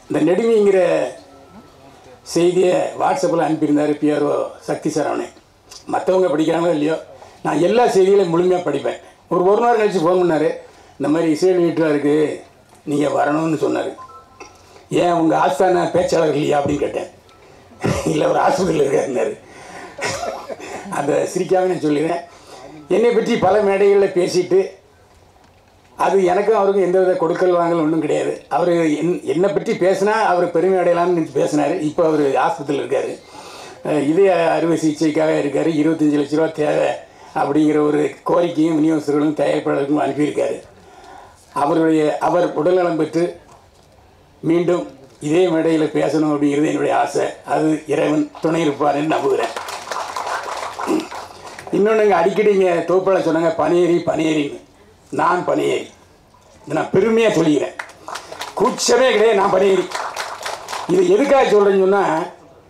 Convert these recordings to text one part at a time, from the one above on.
இந்த நெடுமிங்கிற செய்தியை வாட்ஸ்அப்பில் அனுப்பியிருந்தார் பிஆர்ஓ சக்தி சரவணன் மற்றவங்க படிக்கிறாங்களோ இல்லையோ நான் எல்லா செய்திகளையும் முழுமையாக படிப்பேன் ஒரு ஒரு நாள் கழிச்சு ஃபோன் பண்ணார் இந்த மாதிரி இசையல் வீட்டில் இருக்குது நீங்கள் வரணும்னு சொன்னார் ஏன் உங்கள் ஆஸ்தான பேச்சாளர் இல்லையா அப்படின்னு கேட்டேன் இல்லை ஒரு ஆஸ்பத்திரியில் இருக்காருன்னாரு அதை சிரிக்காம நான் சொல்லிடுறேன் என்னை பற்றி பல மேடைகளில் பேசிட்டு அது எனக்கும் அவருக்கும் எந்த வித கொடுக்கல் வாங்கல் ஒன்றும் கிடையாது அவர் என் என்னை பற்றி பேசினா அவர் பெருமை அடையலாம்னு நினைச்சு பேசினார் இப்போ அவர் ஆஸ்பத்திரியில் இருக்கார் இதய அறுவை சிகிச்சைக்காக இருக்கார் இருபத்தஞ்சி லட்ச ரூபா தேவை அப்படிங்கிற ஒரு கோரிக்கையும் விநியோகஸ்தர்களும் தயாரிப்பாளருக்கும் அனுப்பியிருக்காரு அவருடைய அவர் உடல்நலம் பெற்று மீண்டும் இதே மேடையில் பேசணும் அப்படிங்கிறது என்னுடைய ஆசை அது இறைவன் துணை இருப்பார்னு நம்புகிறேன் இன்னொன்று அடிக்கடி இங்கே தொகுப்பாளர் சொன்னாங்க பனியேறி பனியேறின்னு நான் பனியேறி இதை நான் பெருமையாக சொல்லிக்கிறேன் கூச்சமே கிடையாது நான் பனியேறி இது எதுக்காக சொல்கிறேன்னு சொன்னால்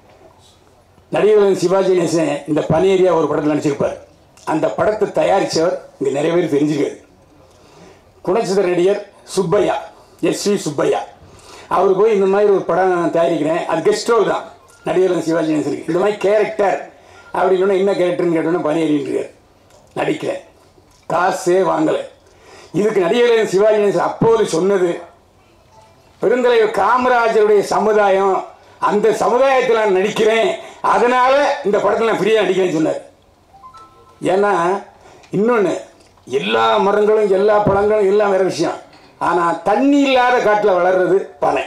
நடிகர் சிவாஜி கணேசன் இந்த பனியேரியா ஒரு படத்தில் நடிச்சிருப்பார் அந்த படத்தை தயாரித்தவர் இங்கே நிறைய பேர் தெரிஞ்சிருக்காரு குணச்சித்திர நடிகர் சுப்பையா எஸ் வி சுப்பையா அவர் போய் இந்த மாதிரி ஒரு படம் தயாரிக்கிறேன் அது கெஸ்ட் ரோல் தான் நடிகர் சிவாஜி கணேசனுக்கு இந்த மாதிரி கேரக்டர் அப்படின்னு சொன்னா என்ன கேரக்டர்னு கேட்டோன்னா பணியேறின்றார் நடிக்கிறேன் காசே வாங்கலை இதுக்கு நடிகர் சிவாஜி கணேசன் அப்போது சொன்னது பெருந்தலைவர் காமராஜருடைய சமுதாயம் அந்த சமுதாயத்தில் நான் நடிக்கிறேன் அதனால இந்த படத்தில் நான் ஃப்ரீயாக நடிக்கிறேன்னு சொன்னார் ஏன்னா இன்னொன்று எல்லா மரங்களும் எல்லா பழங்களும் எல்லாம் வேற விஷயம் ஆனால் தண்ணி இல்லாத காட்டில் வளர்றது பனை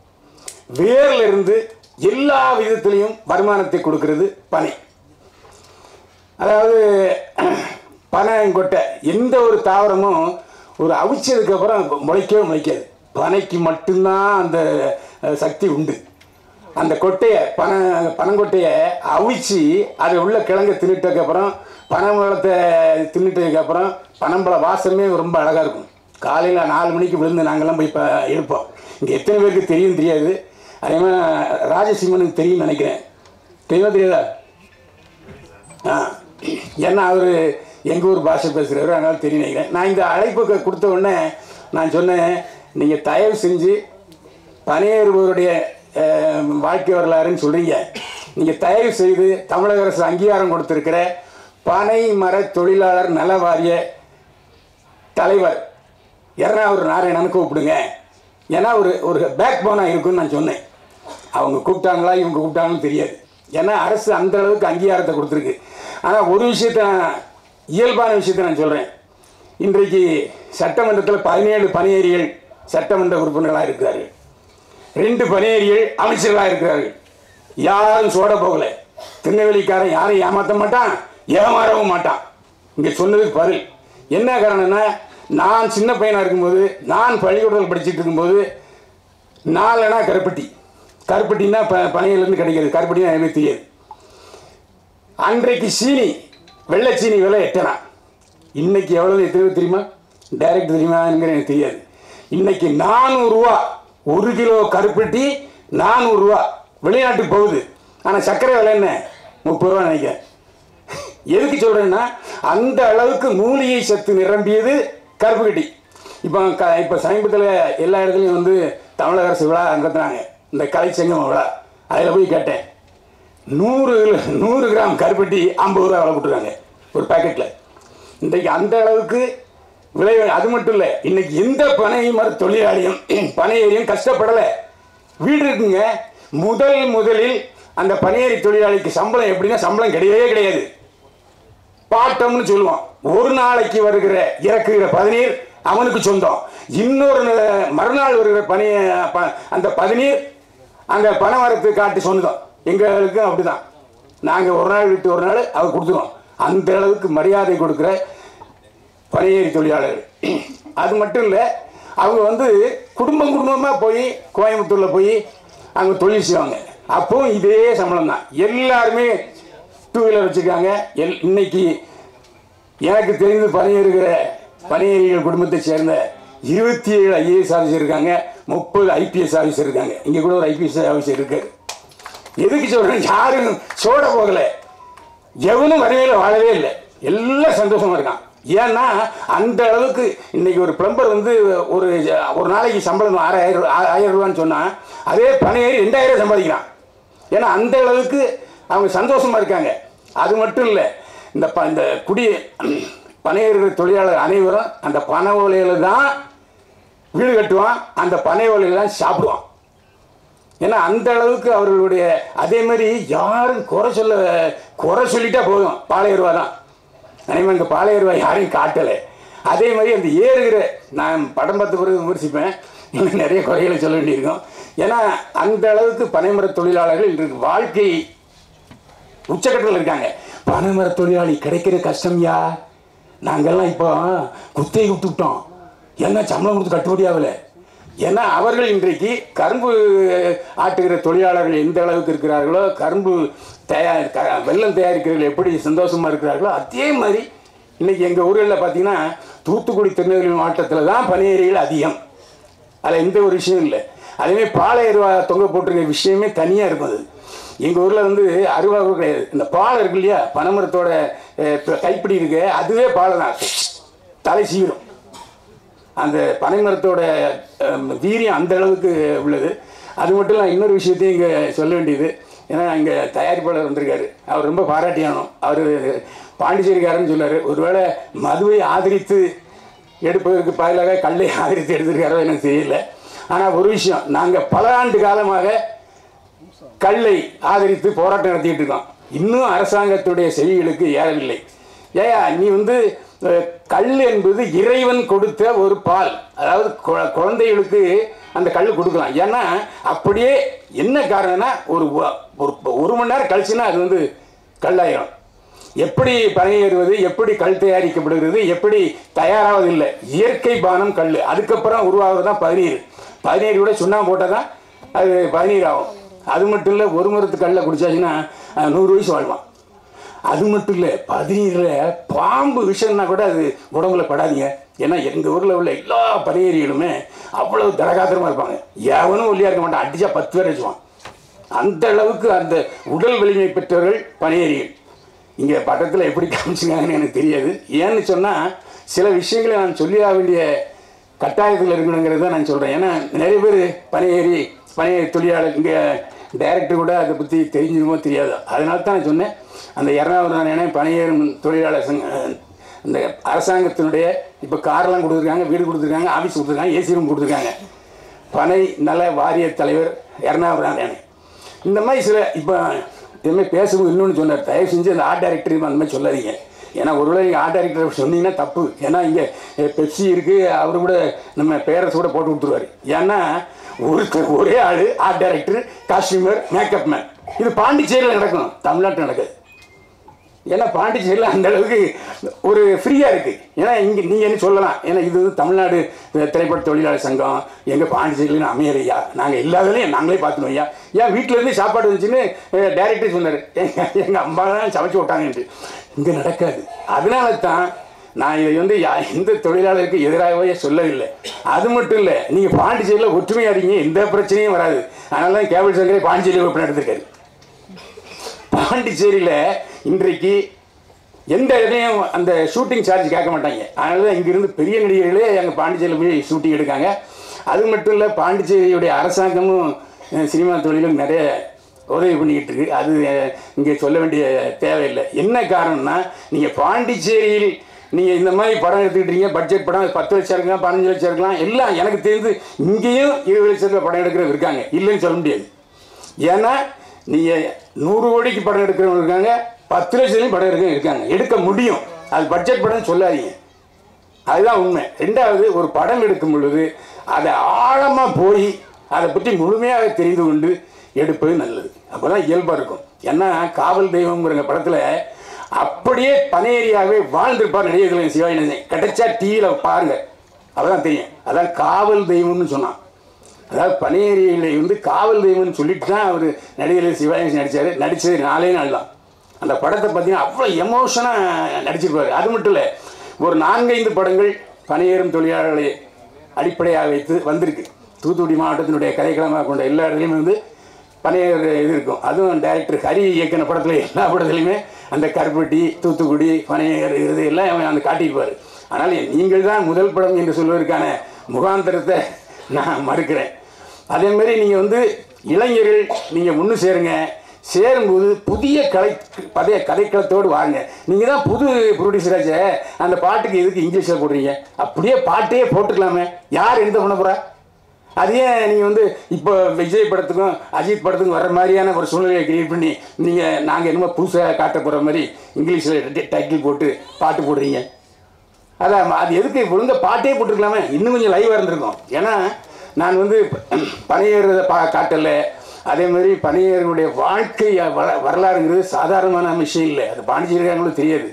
வேர்ல இருந்து எல்லா விதத்திலையும் வருமானத்தை கொடுக்கிறது பனை அதாவது பனைங்கொட்டை எந்த ஒரு தாவரமும் ஒரு அவிச்சதுக்கு அப்புறம் முளைக்கவே முளைக்காது பனைக்கு மட்டும்தான் அந்த அஹ், சக்தி உண்டு அந்த கொட்டையை பனை பனங்கொட்டையை அவிச்சு அதில் உள்ள கிழங்கை தின்னுட்டதுக்கப்புறம் பனம்பழத்தை தின்னுட்டதுக்கப்புறம் பனம்பழ வாசமே ரொம்ப அழகாக இருக்கும் காலையில் நாலு மணிக்கு விழுந்து நாங்கள்லாம் போய் இப்போ எடுப்போம் இங்கே எத்தனை பேருக்கு தெரியும் தெரியாது அதே மாதிரி ராஜசிம்மனுக்கு தெரியும்னு நினைக்கிறேன் தெரியுமா தெரியாதா ஆ ஏன்னா அவர் எங்கள் ஊர் பாஷை பேசுகிறவர் அதனால தெரியும் நினைக்கிறேன் நான் இந்த அழைப்புக்கு கொடுத்த உடனே நான் சொன்னேன் நீங்கள் தயவு செஞ்சு பணியேறுபவருடைய அஹ், வாழ்க்கை வரலாறுன்னு சொல்கிறீங்க நீங்கள் தயவு செய்து தமிழக அரசு அங்கீகாரம் கொடுத்துருக்கிற பனை மர தொழிலாளர் நல வாரிய தலைவர் எறணாவூர் நாராயணன் கூப்பிடுங்க ஏன்னா ஒரு ஒரு பேக் போனாக இருக்குன்னு நான் சொன்னேன் அவங்க கூப்பிட்டாங்களா இவங்க கூப்பிட்டாங்கன்னு தெரியாது ஏன்னா அரசு அந்த அளவுக்கு அங்கீகாரத்தை கொடுத்துருக்கு ஆனால் ஒரு விஷயத்த நான் இயல்பான விஷயத்தை நான் சொல்கிறேன் இன்றைக்கு சட்டமன்றத்தில் பதினேழு பணியேறிகள் சட்டமன்ற உறுப்பினர்களாக இருக்கிறார்கள் ரெண்டு பணியேறிகள் அமைச்சர்களாக இருக்கிறார்கள் யாரும் சோட போகல திருநெல்வேலிக்காரன் யாரையும் ஏமாற்ற மாட்டான் ஏமாறவும் மாட்டான் இங்கே சொன்னதுக்கு பதில் என்ன காரணம்னா நான் சின்ன பையனாக இருக்கும்போது நான் பள்ளிக்கூடத்தில் படிச்சுட்டு இருக்கும்போது நாலனா கருப்பட்டி கருப்பட்டின்னா ப பனையிலேருந்து கிடைக்கிறது கருப்பட்டினா எனக்கு தெரியாது அன்றைக்கு சீனி வெள்ளை சீனி விலை எட்டனா இன்னைக்கு எவ்வளவு எத்தனை தெரியுமா டைரக்ட் தெரியுமாங்கிற எனக்கு தெரியாது இன்னைக்கு நானூறுரூவா ஒரு கிலோ கருப்பட்டி நானூறுரூவா வெளிநாட்டுக்கு போகுது ஆனால் சர்க்கரை விலை என்ன முப்பது ரூபா நினைக்கிறேன் எதுக்கு சொல்கிறேன்னா அந்த அளவுக்கு மூலிகை சத்து நிரம்பியது கருப்பு கட்டி இப்போ க இப்போ சமீபத்தில் எல்லா இடத்துலையும் வந்து தமிழக அரசு விழா நடத்துனாங்க இந்த கலைச்சங்கம் விழா அதில் போய் கேட்டேன் நூறு நூறு கிராம் கருப்பட்டி ஐம்பது ரூபா விலை போட்டுருக்காங்க ஒரு பேக்கெட்டில் இன்றைக்கு அந்த அளவுக்கு விலை அது மட்டும் இல்லை இன்னைக்கு எந்த பனை மர தொழிலாளியும் பனையேறியும் கஷ்டப்படலை வீடு இருக்குங்க முதல் முதலில் அந்த பனையேறி தொழிலாளிக்கு சம்பளம் எப்படின்னா சம்பளம் கிடையவே கிடையாது பாட்டம்னு சொல்லுவோம் ஒரு நாளைக்கு வருகிற இறக்குகிற பதநீர் அவனுக்கு சொந்தம் இன்னொரு ந- மறுநாள் வருகிற பனி ப- அந்த பதநீர் அந்த பனைமரத்து காட்டு சொந்தம் எங்களுக்கும் அப்படிதான் நாங்கள் ஒரு நாள் விட்டு ஒரு நாள் அவர் கொடுத்துருவோம் அந்த அளவுக்கு மரியாதை கொடுக்குற பணியேறி தொழிலாளர்கள் அது மட்டும் இல்லை அவங்க வந்து குடும்பம் குடும்பமாக போய் கோயம்புத்தூரில் போய் அங்கே தொழில் செய்வாங்க அப்போவும் இதே சம்பளம் தான் எல்லாருமே டூ வீலர் வச்சுருக்காங்க எல் இன்னைக்கு எனக்கு தெரிந்து பணியேறுகிற பணியேறிகள் குடும்பத்தை சேர்ந்த இருபத்தி ஏழு ஐஏஎஸ் ஆஃபீஸர் இருக்காங்க முப்பது ஐபிஎஸ் ஆஃபீஸர் இருக்காங்க இங்கே கூட ஒரு ஐபிஎஸ் ஆஃபீஸர் இருக்காரு எதுக்கு சொல்கிறேன் யாரும் சோட போகலை எவனும் வறுமையில் வாழவே இல்லை எல்லாம் சந்தோஷமா இருக்கான் ஏன்னா அந்த அளவுக்கு இன்னைக்கு ஒரு பிளம்பர் வந்து ஒரு ஒரு நாளைக்கு சம்பளம் ஆறாயிரம் ரூபா- ஆ- ஆயிரம் ரூபான்னு சொன்னால் அதே பணையேறி ரெண்டாயிரம் சம்பாதிக்கிறான் ஏன்னா அந்த அளவுக்கு அவங்க சந்தோஷமா இருக்காங்க அது மட்டும் இல்லை இந்த ப இந்த குடி பனையேறுகிற தொழிலாளர் அனைவரும் அந்த பனை ஓலையில் தான் வீடு கட்டுவான் அந்த பனை ஓலையில் தான் சாப்பிடுவான் ஏன்னா அந்த அளவுக்கு அவர்களுடைய அதே மாதிரி யாரும் குறை சொல்ல குறை சொல்லிட்டா போதும் பாளையருவா தான் அதேமாதிரி இந்த பாளையருவா யாரையும் காட்டலை அதே மாதிரி அந்த ஏறுகிற நான் படம் பார்த்த பிறகு விமர்சிப்பேன் இன்னும் நிறைய குறைகளை சொல்ல வேண்டியிருக்கும் ஏன்னா அந்த அளவுக்கு பனைமர தொழிலாளர்கள் இன்றைக்கு வாழ்க்கை உச்சக்கட்டத்தில் இருக்காங்க பனைமர தொழிலாளி கிடைக்கிற கஷ்டம்யா நாங்கெல்லாம் இப்போ குத்தையை விட்டுவிட்டோம் ஏன்னா சம்பளம் கொடுத்து கட்டுப்படி ஆகல ஏன்னா அவர்கள் இன்றைக்கு கரும்பு ஆட்டுகிற தொழிலாளர்கள் எந்த அளவுக்கு இருக்கிறார்களோ கரும்பு தயார் க- வெல்லம் தயாரிக்கிறவர்கள் எப்படி சந்தோஷமா இருக்கிறார்களோ அதே மாதிரி இன்னைக்கு எங்கள் ஊர்களில் பார்த்தீங்கன்னா தூத்துக்குடி திருநெல்வேலி மாவட்டத்தில் தான் பனியேரிகள் அதிகம் அதில் எந்த ஒரு விஷயம் இல்லை அதேமாதிரி பாலை அருவா தொங்க போட்டிருக்க விஷயமே தனியாக இருக்கும் அது எங்கள் ஊரில் வந்து அருவா கூட கிடையாது இந்த பாலை இருக்கு இல்லையா பனைமரத்தோட அஹ், இப்ப கைப்பிடி இருக்கு அதுவே பாலை தான் தலை சீவிடும் அந்த பனைமரத்தோட அஹ், வீரியம் அந்த அளவுக்கு உள்ளது அது மட்டும் இல்லை இன்னொரு விஷயத்தையும் இங்கே சொல்ல வேண்டியது ஏன்னா இங்கே தயாரிப்பாளர் வந்திருக்காரு அவர் ரொம்ப பாராட்டியானோம் அவர் பாண்டிச்சேரிக்காரன்னு சொன்னார் ஒருவேளை மதுவை ஆதரித்து எடுப்பதற்கு பதிலாக கல்லை ஆதரித்து எடுத்திருக்காரோ எனக்கு தெரியல ஆனால் ஒரு விஷயம் நாங்கள் பல ஆண்டு காலமாக கல்லை ஆதரித்து போராட்டம் நடத்திட்டு இருக்கோம் இன்னும் அரசாங்கத்துடைய செவிகளுக்கு ஏறவில்லை ஏயா நீ வந்து அஹ், கல் என்பது இறைவன் கொடுத்த ஒரு பால் அதாவது கு- குழந்தைகளுக்கு அந்த கல் கொடுக்கலாம் ஏன்னா அப்படியே என்ன காரணம்னா ஒரு வ- ஒரு ஒரு மணி நேரம் கழிச்சுன்னா அது வந்து கல்லாயிரும் எப்படி பணியேறுவது எப்படி கல் தயாரிக்கப்படுகிறது எப்படி தயாராவதில்லை இயற்கை பானம் கல் அதுக்கப்புறம் உருவாகிறது தான் பதினீர் பதினீர் கூட சுண்ணாம்பு போட்டால் தான் அது பதினீர் ஆகும் அது மட்டும் இல்லை ஒரு மரத்து கல்லை குடிச்சாச்சுன்னா அஹ், நூறு வயசு வாழ்வான் அது மட்டும் இல்லை பதினீரில் பாம்பு விஷம்னா கூட அது உடம்புல படாதீங்க ஏன்னா எங்கள் ஊரில் உள்ள எல்லா பனியேரிகளுமே அவ்வளவு தடகாத்திரமாக இருப்பாங்க எவனும் ஒல்லியாக இருக்க மாட்டான் அடிச்சா பத்து பேர் வச்சுவான் அந்த அளவுக்கு அந்த உடல் வலிமை பெற்றவர்கள் பனியேரிகள் இங்கே பக்கத்தில் எப்படி காமிச்சிருக்காங்கன்னு எனக்கு தெரியாது ஏன்னு சொன்னால் சில விஷயங்களை நான் சொல்லியாக வேண்டிய கட்டாயத்தில் இருக்கணுங்கிறத நான் சொல்கிறேன் ஏன்னா நிறைய பேர் பனியேறி பனியேறி தொழிலாளர் இங்கே டைரக்டர் கூட அதை பற்றி தெரிஞ்சிருமோ தெரியாது அதனால தான் நான் சொன்னேன் அந்த இரநூறு நானே பணியேறும் தொழிலாளர் சங்க இந்த அரசாங்கத்தினுடைய இப்போ கார்லாம் கொடுத்துருக்காங்க வீடு கொடுத்துருக்காங்க ஆஃபீஸ் கொடுத்துருக்காங்க ஏசி ரூம் கொடுத்துருக்காங்க பனை நல வாரிய தலைவர் எர்ணாபுரம் இந்த மாதிரி சில இப்போ இதுமாதிரி பேசும்போது இன்னொன்று சொன்னார் தயவு செஞ்சு அந்த ஆர்ட் டைரக்டர் அந்த மாதிரி சொல்லாதீங்க ஏன்னா ஒருவேளை நீங்கள் ஆர்ட் டைரக்டர் சொன்னீங்கன்னா தப்பு ஏன்னா இங்கே பெப்சி இருக்குது அவரு கூட நம்ம பேரஸ் கூட போட்டு கொடுத்துருவாரு ஏன்னா ஒரு ஒரே ஆள் art director costumer makeup man இது பாண்டிச்சேரியில் நடக்கும் தமிழ்நாட்டில் நடக்குது ஏன்னா பாண்டிச்சேரியில் அந்த அளவுக்கு ஒரு ஃப்ரீயாக இருக்குது ஏன்னா இங்கே நீங்கள் என்ன சொல்லலாம் ஏன்னா இது வந்து தமிழ்நாடு திரைப்பட தொழிலாளர் சங்கம் எங்கள் பாண்டிச்சேரியில் அமையறையா நாங்கள் எல்லாத்துலேயும் நாங்களே பார்த்துனோம் ஐயா ஏன் வீட்டில் இருந்து சாப்பாடு வந்துச்சுன்னு டைரக்டர் சொன்னார் எங்கள் எங்கள் அம்மா தான் சமைச்சு விட்டாங்கன்ட்டு இங்கே நடக்காது அதனால தான் நான் இதை வந்து யா- எந்த தொழிலாளருக்கு எதிராகவே சொல்லவில்லை அது மட்டும் இல்லை நீங்கள் பாண்டிச்சேரியில் ஒற்றுமையாக இருக்கீங்க எந்த பிரச்சனையும் வராது அதனால தான் கேபிள் சங்கரே பாண்டிச்சேரி ஓப்பன் எடுத்திருக்காரு பாண்டிச்சேரியில் இன்றைக்கு எந்த இடத்தையும் அந்த ஷூட்டிங் சார்ஜ் கேட்க மாட்டாங்க அதனால தான் இங்கிருந்து பெரிய நடிகர்களே எங்கள் பாண்டிச்சேரியில் போய் ஷூட்டிங் எடுக்காங்க அது மட்டும் இல்லை பாண்டிச்சேரியுடைய அரசாங்கமும் அஹ், சினிமா தொழிலும் நிறைய உதவி பண்ணிக்கிட்டு இருக்கு அது அஹ், இங்கே சொல்ல வேண்டிய தேவையில்லை என்ன காரணம்னா நீங்கள் பாண்டிச்சேரியில் நீங்கள் இந்த மாதிரி படம் எடுத்துக்கிட்டீங்க பட்ஜெட் படம் பத்து லட்சம் இருக்கலாம் பதினஞ்சு லட்சம் இருக்கலாம் எல்லாம் எனக்கு தெரிந்து இங்கேயும் இருபது லட்சம் ரூபாய் படம் எடுக்கிறவங்க இருக்காங்க இல்லைன்னு சொல்ல முடியாது ஏன்னா நீங்கள் நூறு கோடிக்கு படம் எடுக்கிறவங்க இருக்காங்க பத்து லட்சத்துலையும் படம் எடுக்க இருக்காங்க எடுக்க முடியும் அது பட்ஜெட் படம் சொல்லாதீங்க அதுதான் உண்மை ரெண்டாவது ஒரு படம் எடுக்கும் பொழுது அதை ஆழமாக போய் அதை பற்றி முழுமையாக தெரிந்து கொண்டு எடுப்பது நல்லது அப்போ தான் இயல்பாக இருக்கும் ஏன்னா காவல் தெய்வம்ங்கிற படத்தில் அப்படியே பனையேரியாவே வாழ்ந்திருப்பார் நடிகர் கலைஞர் சிவாஜி கணேசன் கிடைச்சா டிவியில் பாருங்க அப்பதான் தெரியும் அதான் காவல் தெய்வம்னு சொன்னான் அதாவது பனையேரியில் வந்து காவல் தெய்வம்னு சொல்லிட்டு தான் அவர் நடிகர் சிவாஜி நடித்தார் நடித்தது நாலே நாள் தான் அந்த படத்தை பார்த்தீங்கன்னா அவ்வளோ எமோஷனாக நடிச்சிருப்பாரு அது மட்டும் இல்லை ஒரு நான்கைந்து படங்கள் பணியேறும் தொழிலாளர்களை அடிப்படையாக வைத்து வந்திருக்கு தூத்துக்குடி மாவட்டத்தினுடைய கதைக்களமாக கொண்ட எல்லா இடத்துலையும் வந்து பனையர் இது இருக்கும் அதுவும் டைரக்டர் ஹரி இயக்கின படத்தில் எல்லா படத்துலையுமே அந்த கருப்பட்டி தூத்துக்குடி பனையர் இது எல்லாம் அவன் அந்த காட்டியிருப்பார் ஆனால் நீங்கள் தான் முதல் படம் என்று சொல்வதற்கான முகாந்திரத்தை நான் மறுக்கிறேன் அதே மாதிரி நீங்கள் வந்து இளைஞர்கள் நீங்கள் ஒன்று சேருங்க சேரும்போது புதிய கலை பதைய கதைக்களத்தோடு வாங்க நீங்கள் தான் புது ப்ரொடியூசராச்சே அந்த பாட்டுக்கு எதுக்கு இங்கிலீஷில் போடுறீங்க அப்படியே பாட்டே போட்டுக்கலாமே யார் எந்த பண்ண போகிறா அது ஏன் நீங்கள் வந்து இப்போ விஜய் படத்துக்கும் அஜித் படத்துக்கும் வர்ற மாதிரியான ஒரு சூழ்நிலையை கிரியேட் பண்ணி நீங்கள் நாங்கள் என்னமோ புதுசாக காட்ட போகிற மாதிரி இங்கிலீஷில் டைட்டில் போட்டு பாட்டு போடுறீங்க அதான் அது எதுக்கு ஒழுங்க பாட்டே போட்டிருக்கலாமே இன்னும் கொஞ்சம் லைவாக இருந்திருக்கும் ஏன்னா நான் வந்து பனையேறத பா காட்டல அதே மாதிரி பனையர்களுடைய வாழ்க்கை வர வரலாறுங்கிறது சாதாரணமான விஷயம் இல்லை அது பாண்டிச்சேரிக்காரங்களும் தெரியாது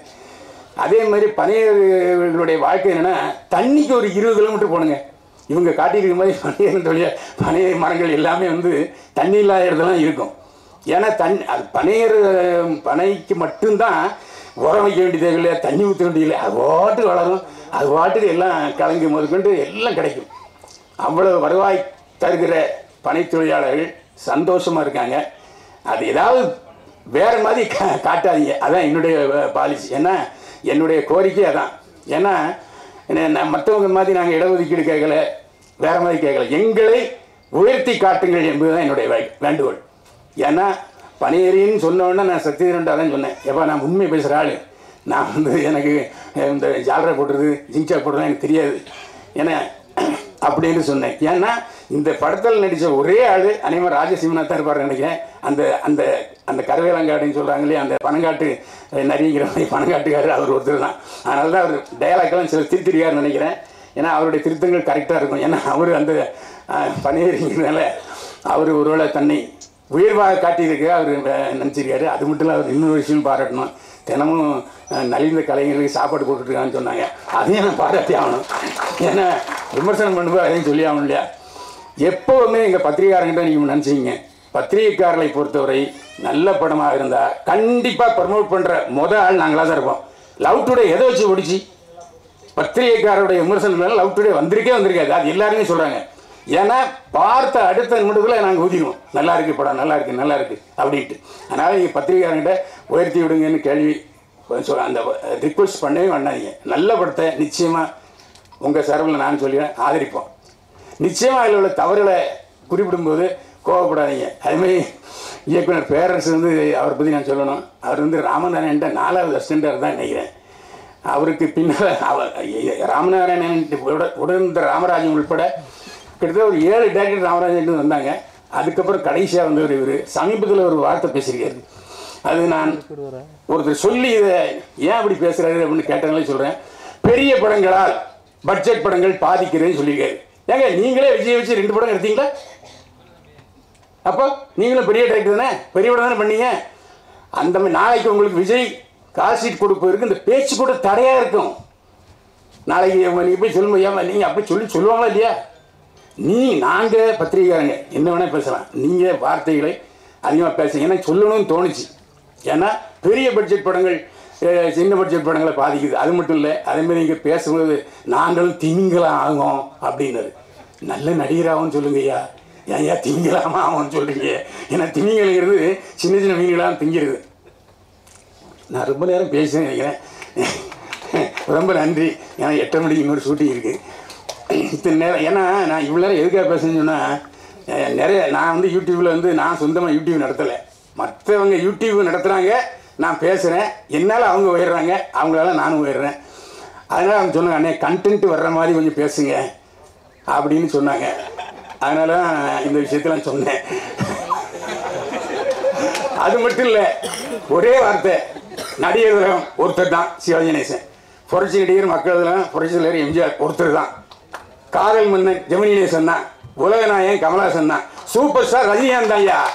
அதே மாதிரி பனையர்களுடைய வாழ்க்கை என்னென்னா தண்ணிக்கு ஒரு இருபது கிலோமீட்டர் போகணுங்க இவங்க காட்டியிருக்க மாதிரி பனையர் தொழில் பனையர் மரங்கள் எல்லாமே வந்து தண்ணி இல்லாத இடத்துலாம் இருக்கும் ஏன்னா தண் அது பனையர் பனைக்கு மட்டும்தான் உரம் வைக்க வேண்டிய தேவையில்லை தண்ணி ஊற்ற வேண்டியதில்லை அது பாட்டுக்கு வளரும் அது பாட்டுக்கு எல்லாம் கலங்கி முதற்கொண்டு எல்லாம் கிடைக்கும் அவ்வளவு வருவாய் தருகிற பனை தொழிலாளர்கள் சந்தோஷமாக இருக்காங்க அது ஏதாவது வேற மாதிரி கா காட்டாதீங்க அதான் என்னுடைய பாலிசி ஏன்னா என்னுடைய கோரிக்கை அதான் ஏன்னா என்ன- நான் மற்றவங்க மாதிரி நாங்கள் இடஒதுக்கீடு கேட்கல வேற மாதிரி கேட்கல எங்களை உயர்த்தி காட்டுங்கள் என்பதுதான் என்னுடைய வே- வேண்டுகோள் ஏன்னா பணியேறின்னு சொன்னோன்னே நான் சத்தியரண்டா தான் சொன்னேன் எப்போ நான் உண்மை பேசுகிற ஆள் நான் வந்து எனக்கு இந்த ஜாலரை போடுறது ஜிங்சா போடுறது எனக்கு தெரியாது ஏன்னா அப்படின்னு சொன்னேன் ஏன்னா இந்த படத்தில் நடித்த ஒரே ஆள் அனைவரும் ராஜசிம்மனா தான் இருப்பார் நினைக்கிறேன் அந்த அந்த அந்த கருவேலங்காடுன்னு சொல்கிறாங்க இல்லையா அந்த பனங்காட்டு அஹ், நரிங்கிற மாதிரி பனங்காட்டுக்காரர் அவர் ஒருத்தர் தான் அதனால தான் அவர் டயலாக்லாம் சில திருத்திருக்காருன்னு நினைக்கிறேன் ஏன்னா அவருடைய திருத்தங்கள் கரெக்டாக இருக்கும் ஏன்னா அவர் அந்த பணியறிங்கிறதுனால அவர் ஒருவேளை தன்னை உயர்வாக காட்டியிருக்கு அவர் நினச்சிருக்காரு அது மட்டும் இல்லை அவர் இன்னொரு விஷயம் பாராட்டணும் தினமும் அஹ், நலிந்த கலைஞர்களுக்கு சாப்பாடு போட்டுட்ருக்கான்னு சொன்னாங்க அதையும் நான் பாராட்டி ஆகணும் ஏன்னா விமர்சனம் பண்ணும்போது அதையும் சொல்லி ஆகணும் இல்லையா எப்போவுமே எங்கள் பத்திரிகாரங்கிட்ட நீங்கள் நினச்சிங்க பத்திரிகைக்காரர்களை பொறுத்தவரை நல்ல படமாக இருந்தால் கண்டிப்பாக ப்ரமோட் பண்ணுற முத ஆள் நாங்களாக தான் இருப்போம் லவ் டுடே எதை வச்சு ஓடிச்சு பத்திரிகைக்காரருடைய விமர்சனம் மேலே லவ் டுடே வந்திருக்கே வந்திருக்காது அது எல்லாருமே சொல்கிறாங்க ஏன்னா பார்த்த அடுத்த நிமிடத்தில் நாங்கள் ஊதிடுவோம் நல்லா இருக்கு படம் நல்லா இருக்கு நல்லா இருக்கு அப்படின்ட்டு அதனால் நீங்கள் பத்திரிகையாளர்கிட்ட உயர்த்தி விடுங்கன்னு கேள்வி சொ- அந்த ரிக்வெஸ்ட் பண்ணவே வேண்டாதீங்க நல்ல படத்தை நிச்சயமாக உங்கள் சார்பில் நான் சொல்லிடுறேன் ஆதரிப்போம் நிச்சயமாக அதில் உள்ள தவறுகளை குறிப்பிடும்போது கோவப்படாதீங்க அதுமாதிரி இயக்குனர் பேரரசு வந்து அவரை பற்றி நான் சொல்லணும் அவர் வந்து ராமநாராயண்ட நாலாவது அசிஸ்டண்டாக தான் நினைக்கிறேன் அவருக்கு பின்னால் அவர் ராமநாராயணன் உட- உடன் இருந்த ராமராஜன் உள்பட கிட்டத்தட்ட ஒரு ஏழு டேரக்டர் ராமராஜன் வந்தாங்க அதுக்கப்புறம் கடைசியாக வந்தவர் இவர் சமீபத்தில் ஒரு வார்த்தை பேசியிருக்காரு அது நான் ஒருத்தர் சொல்லி இதை ஏன் அப்படி பேசுறாரு அப்படின்னு கேட்டவங்களே சொல்கிறேன் பெரிய படங்களால் பட்ஜெட் படங்கள் பாதிக்கிறேன்னு சொல்லியிருக்காரு ஏங்க நீங்களே விஜய் வச்சு ரெண்டு படம் எடுத்தீங்களா அப்போ நீங்களும் பெரிய டைரக்டர் தானே பெரிய படம் தானே பண்ணீங்க அந்த மாதிரி நாளைக்கு உங்களுக்கு விஜய் கால் ஷீட் கொடுப்பதற்கு இந்த பேச்சு கூட தடையாக இருக்கும் நாளைக்கு நீங்கள் போய் சொல்லுங்க ஏமா நீங்கள் அப்படி சொல்லி சொல்லுவாங்களா இல்லையா நீ நாங்கள் பத்திரிகைக்காரங்க என்ன வேணால் பேசலாம் நீங்கள் வார்த்தைகளை அதிகமாக பேசுங்க எனக்கு சொல்லணும்னு தோணுச்சு ஏன்னா பெரிய பட்ஜெட் படங்கள் அஹ், சின்ன பட்ஜெட் படங்களை பாதிக்குது அது மட்டும் இல்லை அதேமாதிரி இங்கே பேசும்போது நாங்களும் திமிங்கலம் ஆகும் அப்படின்னாரு நல்ல நடிகராகவும் சொல்லுங்க ஐயா ஏன் ஐயா திமிங்கலாமா ஆகும்னு சொல்கிறீங்க ஏன்னா திமிங்கலங்கிறது சின்ன சின்ன மீன்களாக திங்கிறது நான் ரொம்ப நேரம் பேசுறேன் நினைக்கிறேன் ரொம்ப நன்றி ஏன்னா எட்டரை மணிக்கு இன்னொரு ஷூட்டிங் இருக்குது இத்தனை நேரம் ஏன்னா நான் இவ்வளோ நேரம் எதுக்காக பேசுறேன்னு சொன்னால் நிறைய நான் வந்து யூடியூப்பில் வந்து நான் சொந்தமாக யூடியூப் நடத்தலை மற்றவங்க யூடியூப் நடத்துகிறாங்க நான் பேசுகிறேன் என்னால் அவங்க உயர்றாங்க அவங்களால நானும் உயர்றேன் அதனால் அவங்க சொன்னாங்க அண்ணே கண்டென்ட் வர்ற மாதிரி கொஞ்சம் பேசுங்க அப்படின்னு சொன்னாங்க அதனால தான் இந்த விஷயத்தெல்லாம் சொன்னேன் அது மட்டும் இல்லை ஒரே வார்த்தை நடிகர் திலகம் ஒருத்தர் தான் சிவாஜி கணேசன் புரட்சி நடிகர் மக்கள் திலகம் புரட்சி தலைவர் எம்ஜிஆர் ஒருத்தர் தான் காதல் மன்னன் ஜெமினி கணேசன் தான் உலக நாயகன் கமலஹாசன் தான் சூப்பர் ஸ்டார் ரஜினிகாந்த் தான் ஐயா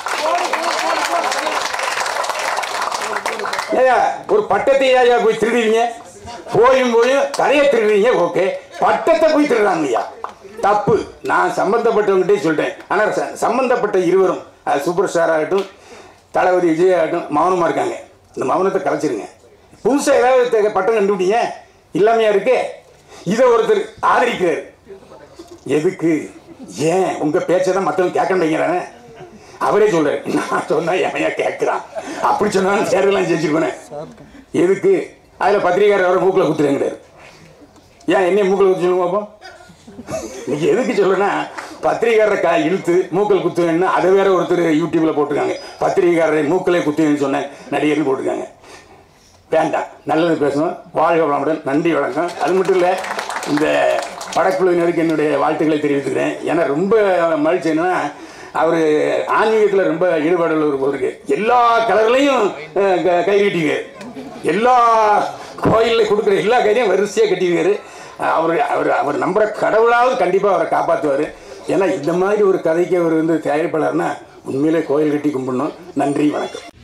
ஏய்யா, ஒரு பட்டத்தை ஐயா போய் திருடுவீங்க போயும் போயும் கதையை திருடுறீங்க ஓகே பட்டத்தை போய் திருடுறாங்க ஐயா தப்பு நான் சம்பந்தப்பட்டவங்ககிட்டே சொல்லிட்டேன் ஆனால் ச- சம்பந்தப்பட்ட இருவரும் அது சூப்பர் ஸ்டார் ஆகட்டும் தளபதி விஜய் ஆகட்டும் மௌனமாக இருக்காங்க இந்த மௌனத்தை கலைச்சிருங்க புதுசாக ஏதாவது தெ- பட்டம் கண்டுபிடிங்க இல்லாமையா இருக்கு இதை ஒருத்தர் ஆதரிக்கிறார் எதுக்கு ஏன் உங்கள் பேச்சை தான் மற்றவங்க கேட்க மாட்டேங்கிறானே அவரே சொல்றாரு நான் சொன்னா எமையா கேட்குறான் அப்படி சொன்னாலும் சேரெல்லாம் ஜெயிச்சிருப்பேன் எதுக்கு அதில் பத்திரிக்காரர் அவரை மூக்கில் குத்துறேங்கிறாரு ஏன் என்னைய மூக்கில் குத்து சொல்லுங்க பார்ப்போம் இன்னைக்கு எதுக்கு சொல்லுன்னா பத்திரிகாரரை கா இழுத்து மூக்கல் குத்துவேன்னு அதை வேற ஒருத்தர் யூடியூப்ல போட்டிருக்காங்க பத்திரிகாரரை மூக்கலே குத்துவேன்னு சொன்ன நடிகர்னு போட்டிருக்காங்க வேண்டாம் நல்லது பேசணும் வாழ்க வளமுடன் நன்றி வணக்கம் அது மட்டும் இல்லை இந்த படக்குழுவினருக்கு என்னுடைய வாழ்த்துக்களை தெரிவித்துக்கிறேன் ஏன்னா ரொம்ப மகிழ்ச்சி என்னன்னா அவர் ஆன்மீகத்தில் ரொம்ப ஈடுபாடு உள்ளவர் போல இருக்கு எல்லா கலர்லையும் அஹ், க- கை கட்டிங்க எல்லா கோயிலில் கொடுக்குற எல்லா கையிலையும் வரிசையாக கட்டியிருக்காரு அவர் அவர் அவர் நம்புற கடவுளாவது கண்டிப்பாக அவரை காப்பாற்றுவார் ஏன்னா இந்த மாதிரி ஒரு கதைக்கு அவர் வந்து தயாரிப்பாளர்னா உண்மையிலே கோயில் கட்டி கும்பிடணும் நன்றி வணக்கம்